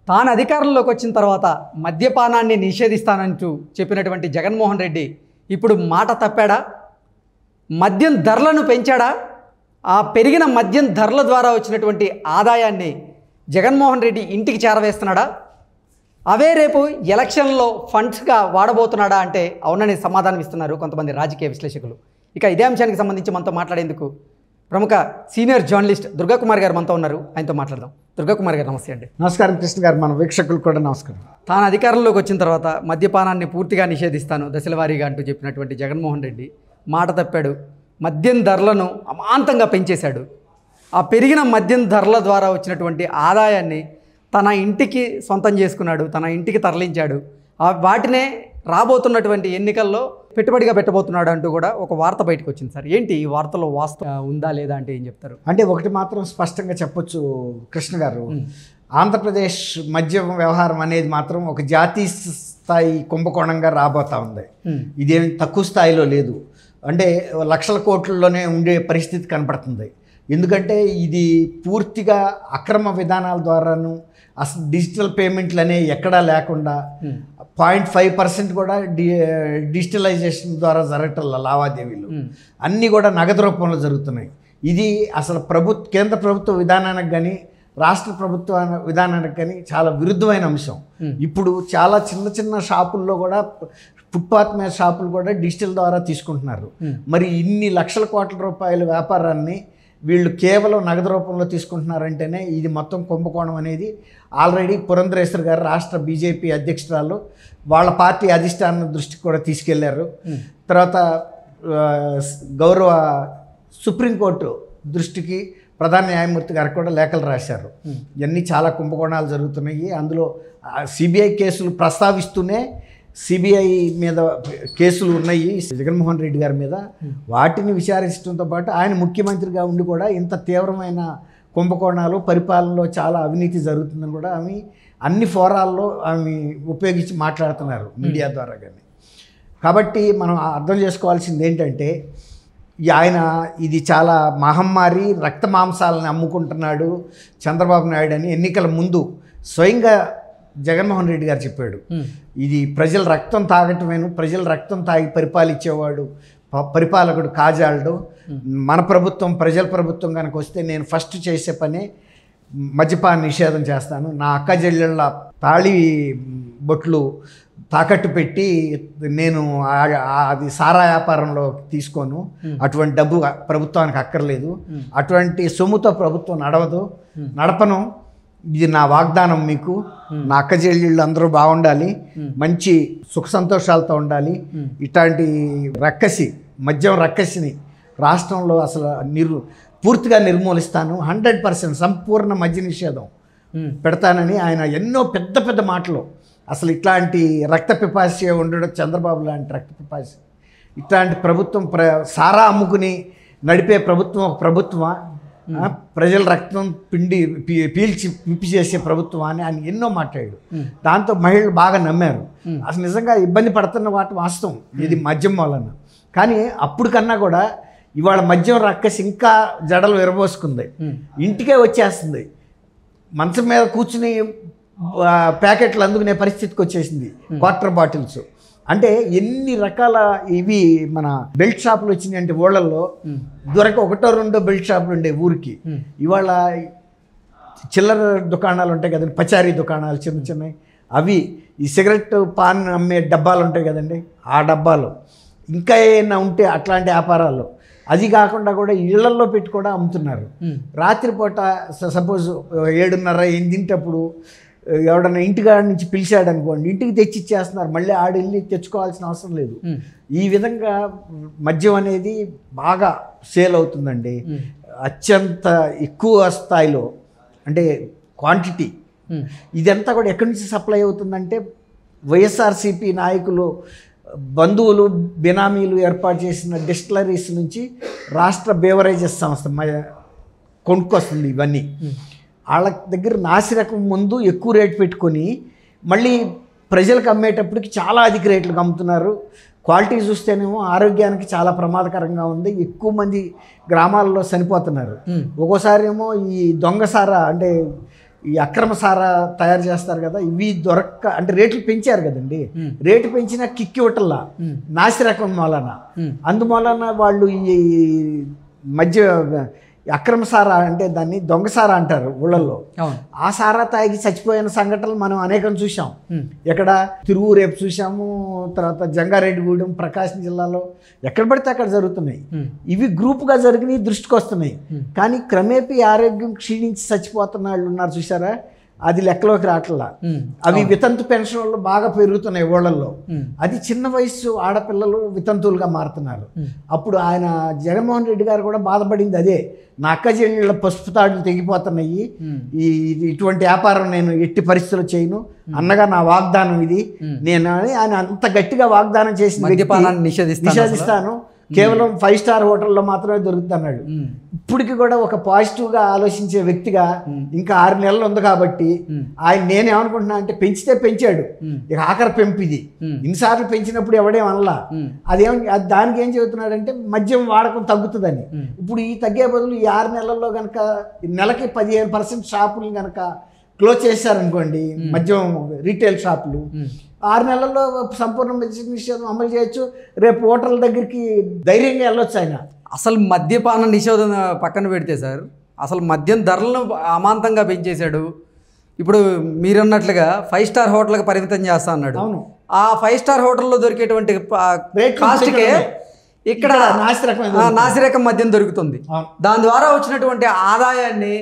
తాను అధికారంలోకి వచ్చిన తర్వాత మద్యపానాన్ని నిషేధిస్తానంటూ చెప్పినటువంటి జగన్మోహన్ రెడ్డి ఇప్పుడు మాట తప్పాడా మద్యం ధరలను పెంచాడా ఆ పెరిగిన మద్యం ధరల ద్వారా వచ్చినటువంటి ఆదాయాన్ని జగన్మోహన్ రెడ్డి ఇంటికి చేరవేస్తున్నాడా అవే రేపు ఎలక్షన్లో ఫండ్స్గా వాడబోతున్నాడా అంటే అవునని సమాధానం ఇస్తున్నారు కొంతమంది రాజకీయ విశ్లేషకులు ఇక ఇదే అంశానికి సంబంధించి మనతో మాట్లాడేందుకు ప్రముఖ సీనియర్ జర్నలిస్ట్ దుర్గాకుమార్ గారు మనతో ఉన్నారు ఆయనతో మాట్లాడదాం దుర్గాకుమార్ గారు నమస్తే అండి నమస్కారం కృష్ణ గారు మన వీక్షకులు కూడా నమస్కారం తాను అధికారంలోకి వచ్చిన తర్వాత మద్యపానాన్ని పూర్తిగా నిషేధిస్తాను దశలవారీగా అంటూ చెప్పినటువంటి జగన్మోహన్ రెడ్డి మాట తప్పాడు మద్యం ధరలను అమాంతంగా పెంచేశాడు ఆ పెరిగిన మద్యం ధరల ద్వారా వచ్చినటువంటి ఆదాయాన్ని తన ఇంటికి సొంతం చేసుకున్నాడు తన ఇంటికి తరలించాడు ఆ వాటినే రాబోతున్నటువంటి ఎన్నికల్లో పెట్టుబడిగా పెట్టబోతున్నాడు అంటూ కూడా ఒక వార్త బయటకు వచ్చింది సార్ ఏంటి ఈ వార్తలో వాస్తవం ఉందా లేదా అంటే ఏం చెప్తారు అంటే ఒకటి మాత్రం స్పష్టంగా చెప్పొచ్చు కృష్ణ గారు ఆంధ్రప్రదేశ్ మద్యం వ్యవహారం అనేది మాత్రం ఒక జాతీయ స్థాయి కుంభకోణంగా రాబోతా ఉంది Hmm. ఇదేమి తక్కువ స్థాయిలో లేదు అంటే లక్షల కోట్లలోనే ఉండే పరిస్థితి కనపడుతుంది ఎందుకంటే ఇది పూర్తిగా అక్రమ విధానాల ద్వారాను అసలు డిజిటల్ పేమెంట్లు అనేవి ఎక్కడా లేకుండా Hmm. పాయింట్ ఫైవ్ పర్సెంట్ కూడా డి డిజిటలైజేషన్ ద్వారా జరగటం లావాదేవీలు Hmm. అన్నీ కూడా నగదు రూపంలో జరుగుతున్నాయి ఇది అసలు ప్రభుత్వ కేంద్ర ప్రభుత్వ విధానానికి కానీ రాష్ట్ర ప్రభుత్వ విధానానికి కానీ చాలా విరుద్ధమైన అంశం Hmm. ఇప్పుడు చాలా చిన్న చిన్న షాపుల్లో కూడా ఫుట్పాత్ మీద షాపులు కూడా డిజిటల్ ద్వారా తీసుకుంటున్నారు Hmm. మరి ఇన్ని లక్షల కోట్ల రూపాయల వ్యాపారాన్ని వీళ్ళు కేవలం నగదు రూపంలో తీసుకుంటున్నారంటేనే ఇది మొత్తం కుంభకోణం అనేది ఆల్రెడీ పురంధరేశ్వర్ గారు రాష్ట్ర బీజేపీ అధ్యక్షురాలు వాళ్ళ పార్టీ అధిష్టానం దృష్టికి కూడా తీసుకెళ్లారు Hmm. తర్వాత ఆ, గౌరవ సుప్రీంకోర్టు దృష్టికి ప్రధాన న్యాయమూర్తి గారికి కూడా లేఖలు రాశారు Hmm. ఇవన్నీ చాలా కుంభకోణాలు జరుగుతున్నాయి అందులో సిబిఐ కేసులు ప్రస్తావిస్తూనే సిబిఐ మీద కేసులు ఉన్నాయి జగన్మోహన్ రెడ్డి గారి మీద వాటిని విచారించడంతో పాటు ఆయన ముఖ్యమంత్రిగా ఉండి కూడా ఇంత తీవ్రమైన కుంభకోణాలు పరిపాలనలో చాలా అవినీతి జరుగుతుందని కూడా ఆమె అన్ని ఫోరాల్లో ఆమె ఉపయోగించి మాట్లాడుతున్నారు మీడియా ద్వారా కానీ కాబట్టి మనం అర్థం చేసుకోవాల్సింది ఏంటంటే ఈ ఆయన ఇది చాలా మహమ్మారి రక్త మాంసాలను అమ్ముకుంటున్నాడు చంద్రబాబు నాయుడు అని ఎన్నికల ముందు స్వయంగా జగన్మోహన్ రెడ్డి గారు చెప్పాడు Hmm. ఇది ప్రజల రక్తం తాగటమేను ప్రజల రక్తం తాగి పరిపాలించేవాడు ప- పరిపాలకుడు కాజాలడు మన ప్రభుత్వం ప్రజల ప్రభుత్వం కనుక వస్తే నేను ఫస్ట్ చేసే పనే మద్యపాన నిషేధం చేస్తాను నా అక్క చెల్లెళ్ళ తాళి బొట్లు తాకట్టు పెట్టి నేను ఆ- ఆ- అది సారా వ్యాపారంలో తీసుకోను అటువంటి డబ్బు ప్రభుత్వానికి అక్కర్లేదు అటువంటి సొమ్ముతో ప్రభుత్వం నడవదు నడపను ఇది నా వాగ్దానం మీకు నా అక్క చెల్లెళ్ళు అందరూ బాగుండాలి మంచి సుఖ సంతోషాలతో ఉండాలి ఇట్లాంటి రక్కసి మద్యం రక్కసిని రాష్ట్రంలో అసలు నిర్ పూర్తిగా నిర్మూలిస్తాను హండ్రెడ్ పర్సెంట్ సంపూర్ణ మద్య నిషేధం Hmm. పెడతానని ఆయన ఎన్నో పెద్ద పెద్ద మాటలు అసలు ఇట్లాంటి రక్త పిపాసి ఉండడం చంద్రబాబు లాంటి రక్త పిపాసి ఇట్లాంటి ప్రభుత్వం ప్ర సారా అమ్ముకుని నడిపే ప్రభుత్వం ఒక ప్రభుత్వమా ఆ, ప్రజల రక్తం పిండి పీ- పీల్చి పిప్పి చేసే ప్రభుత్వం అని ఆయన ఎన్నో మాట్లాడాడు దాంతో మహిళలు బాగా నమ్మారు అసలు నిజంగా ఇబ్బంది పడుతున్న వాటి వాస్తవం ఇది మద్యం వలన కానీ అప్పుడు కన్నా కూడా ఇవాళ మద్యం రక్కసి ఇంకా జడలు విరబోసుకుంది Hmm. ఇంటికే వచ్చేస్తుంది మంచం మీద కూర్చుని ఆ, ప్యాకెట్లు అందుకునే పరిస్థితికి వచ్చేసింది వాటర్ బాటిల్స్ అంటే ఎన్ని రకాల ఇవి మన బెల్ట్ షాపులు వచ్చినాయి అంటే ఊళ్ళల్లో దొరక ఒకటో రెండో బెల్ట్ షాపులు ఉండే ఊరికి Hmm. ఇవాళ చిల్లర దుకాణాలు ఉంటాయి కదండి పచారీ దుకాణాలు చిన్న చిన్నవి అవి ఈ సిగరెట్ పాన్ అమ్మే డబ్బాలు ఉంటాయి కదండి ఆ డబ్బాలు ఇంకా ఏమైనా ఉంటే అట్లాంటి వ్యాపారాలు అది కాకుండా కూడా ఇళ్లల్లో పెట్టి కూడా అమ్ముతున్నారు Hmm. రాత్రిపూట స- సపోజ్ ఏడున్నర ఎనిమిదింటప్పుడు ఎవడన్నా ఇంటికాడ నుంచి పిలిచాడు అనుకోండి ఇంటికి తెచ్చి ఇచ్చేస్తున్నారు మళ్ళీ ఆడు వెళ్ళి తెచ్చుకోవాల్సిన అవసరం లేదు Hmm. ఈ విధంగా మద్యం అనేది బాగా సేల్ అవుతుందండి Hmm. అత్యంత ఎక్కువ స్థాయిలో అంటే క్వాంటిటీ Hmm. ఇదంతా కూడా ఎక్కడి నుంచి సప్లై అవుతుందంటే వైఎస్ఆర్సీపీ నాయకులు బంధువులు బినామీలు ఏర్పాటు చేసిన డిస్టిలరీస్ నుంచి రాష్ట్ర బేవరేజెస్ సంస్థ మ- కొనుక్కొస్తుంది ఇవన్నీ వాళ్ళ దగ్గర నాసిరకం ముందు ఎక్కువ రేటు పెట్టుకొని మళ్ళీ ప్రజలకు అమ్మేటప్పటికి చాలా అధిక రేట్లకు అమ్ముతున్నారు క్వాలిటీ చూస్తేనేమో ఆరోగ్యానికి చాలా ప్రమాదకరంగా ఉంది ఎక్కువ మంది గ్రామాల్లో చనిపోతున్నారు Hmm. ఒక్కోసారి ఏమో ఈ దొంగసార అంటే ఈ అక్రమ సారా తయారు చేస్తారు కదా ఇవి దొరక్క అంటే రేట్లు పెంచారు కదండి మ్మ్. రేటు పెంచినా కిక్కి ఇవ్వటల్లా మ్మ్. నాసి రకం మూలన మ్మ్. అందుమూలన వాళ్ళు ఈ మధ్య అక్రమ సారా అంటే దాన్ని దొంగ సారా అంటారు ఊళ్ళల్లో అవును ఆ సారా తాగి చచ్చిపోయిన సంఘటనలు మనం అనేకం చూసాం మ్మ్. ఎక్కడ తిరువు రేపు చూసాము తర్వాత జంగారెడ్డిగూడెం ప్రకాశం జిల్లాలో ఎక్కడ పడితే అక్కడ జరుగుతున్నాయి మ్మ్. ఇవి గ్రూప్గా జరిగినవి దృష్టికి వస్తున్నాయి మ్మ్. కానీ క్రమేపీ ఆరోగ్యం క్షీణించి చచ్చిపోతున్న వాళ్ళు ఉన్నారు చూసారా అది లెక్కలోకి రావట్లా మ్మ్. అవి వితంతు పెన్షన్లు బాగా పెరుగుతున్నాయి ఊళ్ళల్లో మ్మ్. అది చిన్న వయసు ఆడపిల్లలు వితంతువులుగా మారుతున్నారు మ్మ్. అప్పుడు ఆయన జగన్మోహన్ రెడ్డి గారు కూడా బాధపడింది అదే నా అక్క చెల్లెళ్ళ పసుపు తాడులు తెగిపోతున్నాయి మ్మ్. ఈ ఇది ఇటువంటి వ్యాపారం నేను ఎట్టి పరిస్థితుల్లో చేయను అన్నగా నా వాగ్దానం ఇది మ్మ్. నేను అని ఆయన అంత గట్టిగా వాగ్దానం చేసిన వ్యక్తి మద్యపానాన్ని నిషేధిస్తాను అసలు. నిషేధిస్తాను కేవలం ఫైవ్ స్టార్ హోటల్లో మాత్రమే దొరుకుతుంది అన్నాడు మ్మ్. ఇప్పటికి కూడా ఒక పాజిటివ్గా ఆలోచించే వ్యక్తిగా మ్మ్. ఇంకా ఆరు నెలలు ఉంది కాబట్టి మ్మ్. ఆయన నేనేమనుకుంటున్నా అంటే పెంచితే పెంచాడు మ్మ్. ఇక ఆఖరి పెంపు ఇది మ్మ్. ఇన్నిసార్లు పెంచినప్పుడు ఎవడేం అనలా మ్మ్. అదేం అది దానికి ఏం చెబుతున్నాడంటే మద్యం వాడకం తగ్గుతుందని మ్మ్. ఇప్పుడు ఈ తగ్గే బదులు ఈ ఆరు నెలల్లో కనుక నెలకి పదిహేను పర్సెంట్ షాపులు కనుక క్లోజ్ చేశారనుకోండి మద్యం రీటైల్ షాపులు మ్మ్. ఆరు నెలల్లో సంపూర్ణ మద్య నిషేధం అమలు చేయొచ్చు రేపు ఓటర్ల దగ్గరికి ధైర్యంగా వెళ్ళొచ్చు ఆయన అసలు మద్యపాన నిషేధం పక్కన పెడితే సార్ అసలు మద్యం ధరలను అమాంతంగా పెంచేశాడు ఇప్పుడు మీరన్నట్లుగా ఫైవ్ స్టార్ హోటల్కి పరిమితం చేస్తా అన్నాడు అవును ఆ ఫైవ్ స్టార్ హోటల్లో దొరికేటువంటి రేట్లు కాస్ట్కే ఇక్కడ ఇక్కడ ఇక్కడ నాసిరకమైన ఆ, నాసిరకం మద్యం దొరుకుతుంది అవును. దాని ద్వారా వచ్చినటువంటి ఆదాయాన్ని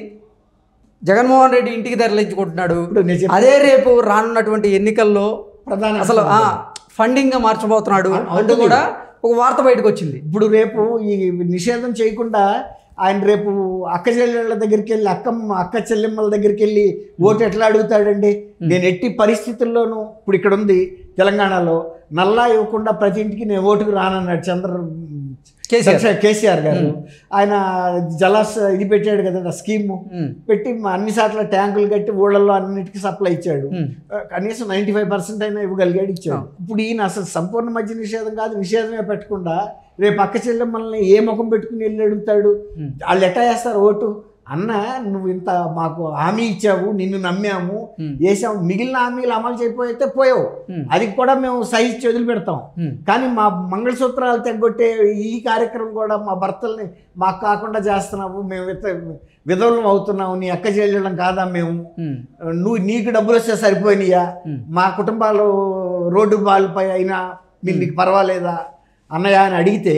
జగన్మోహన్ రెడ్డి ఇంటికి తరలించుకుంటున్నాడు ఇప్పుడు నేను చెప్పిన అదే రేపు రానున్నటువంటి ఎన్నికల్లో ప్రధాన అసలు ఆ ఫండింగ్ గా మార్చబోతున్నాడు అంటూ కూడా ఒక వార్త బయటకు వచ్చింది ఇప్పుడు రేపు ఈ నిషేధం చేయకుండా ఆయన రేపు అక్క చెల్లెళ్ళ దగ్గరికి వెళ్ళి అక్క అక్క చెల్లెమ్మల దగ్గరికి వెళ్ళి ఓటు ఎట్లా అడుగుతాడండి నేను ఎట్టి పరిస్థితుల్లోనూ ఇప్పుడు ఇక్కడ ఉంది తెలంగాణలో నల్లా ఇవ్వకుండా ప్రతి ఇంటికి నేను ఓటుకు రానన్నాడు చంద్ర కేసీఆర్. చంద్ర- కేసీఆర్ గారు ఆయన జలాస్ ఇది పెట్టాడు కదా స్కీము ఉమ్, పెట్టి మా అన్ని సార్లు ట్యాంకులు కట్టి ఊళ్ళల్లో అన్నిటికీ సప్లై ఇచ్చాడు ఉమ్, కనీసం నైంటీ ఫైవ్ పర్సెంట్ అయినా ఇవ్వగలిగాడు ఇచ్చాడు ఇప్పుడు ఈయన అసలు సంపూర్ణ మధ్య నిషేధం కాదు నిషేధమే పెట్టకుండా రేపు అక్క చెల్లెమ్మల్ని ఏ ముఖం పెట్టుకుని వెళ్ళి అడుగుతాడు ఉమ్. వాళ్ళు ఎట్టా వేస్తారు ఓటు అన్న నువ్వు ఇంత మాకు హామీ ఇచ్చావు నిన్ను నమ్మాము ఉమ్. వేసాము మిగిలిన హామీలు అమలు చేయకపోతే పోయావు ఉమ్. అది కూడా మేము సహించి వదిలి పెడతాం ఉమ్. కానీ మా మంగళసూత్రాలు తెగొట్టే ఈ కార్యక్రమం కూడా మా భర్తల్ని మాకు కాకుండా చేస్తున్నావు మేము విత విధవులం అవుతున్నాము నీ అక్క చెల్లెళ్ళం కాదా మేము ఉమ్, నువ్వు నీకు డబ్బులు వస్తే సరిపోయినాయా ఉమ్. మా కుటుంబాలు రోడ్డు బాల్పై అయినా మీరు నీకు పర్వాలేదా అన్నయ్య అని అడిగితే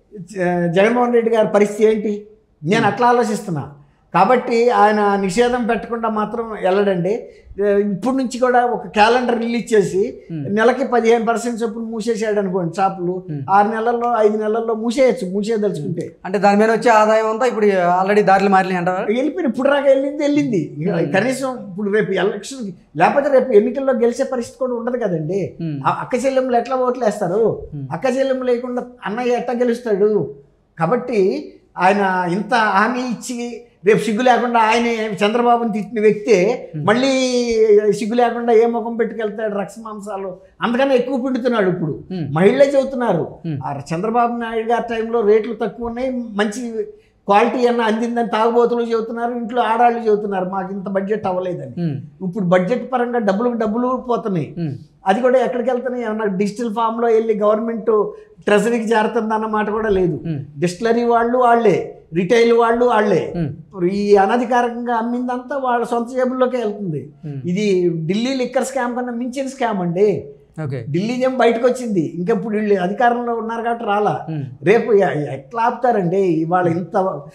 జ- జగన్మోహన్ రెడ్డి గారి పరిస్థితి ఏంటి నేను అట్లా ఆలోచిస్తున్నా కాబట్టి ఆయన నిషేధం పెట్టకుండా మాత్రం వెళ్ళడండి ఏ, ఇప్పుడు నుంచి కూడా ఒక క్యాలెండర్ రిలీజ్ చేసి Hmm. నెలకి పదిహేను పర్సెంట్ చొప్పున మూసేసాడు అనుకోండి షాపులు Hmm. ఆరు నెలల్లో ఐదు నెలల్లో మూసేయచ్చు మూసేయదలుచుకుంటే అంటే దాని మీద వచ్చే ఆదాయం అంతా ఇప్పుడు ఆల్రెడీ దారిలో మారినాయి అంటారా వెళ్ళిపోయిన ఇప్పుడు రాక వెళ్ళింది వెళ్ళింది ఇక కనీసం ఇప్పుడు రేపు ఎలక్షన్ లేకపోతే రేపు ఎన్నికల్లో గెలిచే పరిస్థితి కూడా ఉండదు కదండి ఉమ్, ఆ అక్క చెల్లెములు ఎట్లా ఓట్లు వేస్తారు Hmm. అక్క చెల్లెము లేకుండా అన్నయ్య ఎట్లా గెలుస్తాడు కాబట్టి ఆయన ఇంత హామీ ఇచ్చి రేపు సిగ్గు లేకుండా ఆయన చంద్రబాబుని తిట్టిన వ్యక్తే మళ్ళీ సిగ్గు లేకుండా ఏ ముఖం పెట్టుకెళ్తాడు రక్త మాంసాలు అందుకనే ఎక్కువ పిండుతున్నాడు ఇప్పుడు ఉమ్, మహిళలే చెబుతున్నారు Hmm. ఆ చంద్రబాబు నాయుడు గారి టైంలో రేట్లు తక్కువ ఉన్నాయి మంచి క్వాలిటీ అన్న అందిందని తాగుబోతులు చెబుతున్నారు ఇంట్లో ఆడాళ్ళు చెబుతున్నారు మాకు ఇంత బడ్జెట్ అవ్వలేదని ఉమ్, ఇప్పుడు బడ్జెట్ పరంగా డబ్బులకు డబ్బులు పోతున్నాయి ఉమ్, అది కూడా ఎక్కడికి వెళ్తున్నాయి ఏమన్నా డిజిటల్ ఫామ్లో వెళ్ళి గవర్నమెంట్ ట్రెజరీకి చేరుతుంది అన్న మాట కూడా లేదు ఉమ్, డిస్టిలరీ వాళ్ళు వాళ్ళే రిటైల్ వాళ్ళు వాళ్ళే ఉమ్, ఈ అనధికారికంగా అమ్మిందంతా వాళ్ళ సొంత జేబుల్లోకే వెళ్తుంది ఉమ్. ఇది ఢిల్లీ లిక్కర్ స్కామ్ కన్నా మించిన స్కామ్ అండి ఓకే ఢిల్లీ ఏం బయటకు వచ్చింది ఇంకా ఇప్పుడు వీళ్ళు అధికారంలో ఉన్నారు కాబట్టి రాలా ఉమ్, రేపు ఎ- ఎట్లా ఆపుతారండి ఇవాళ ఇంత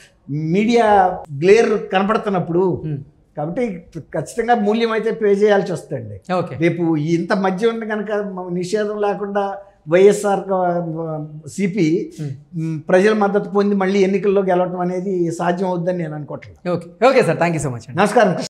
మీడియా గ్లేర్ కనపడుతున్నప్పుడు ఉమ్, కాబట్టి ఖచ్చితంగా మూల్యం అయితే పే చేయాల్సి వస్తుంది ఓకే రేపు ఇంత మధ్య ఉండి కనుక నిషేధం లేకుండా వైఎస్ఆర్ సిపి ఉమ్. ప్రజల మద్దతు పొంది మళ్ళీ ఎన్నికల్లో గెలవటం అనేది సాధ్యం అవుద్దని నేను అనుకోవట్లేదు okay okay sir thank you so much అండి నమస్కారం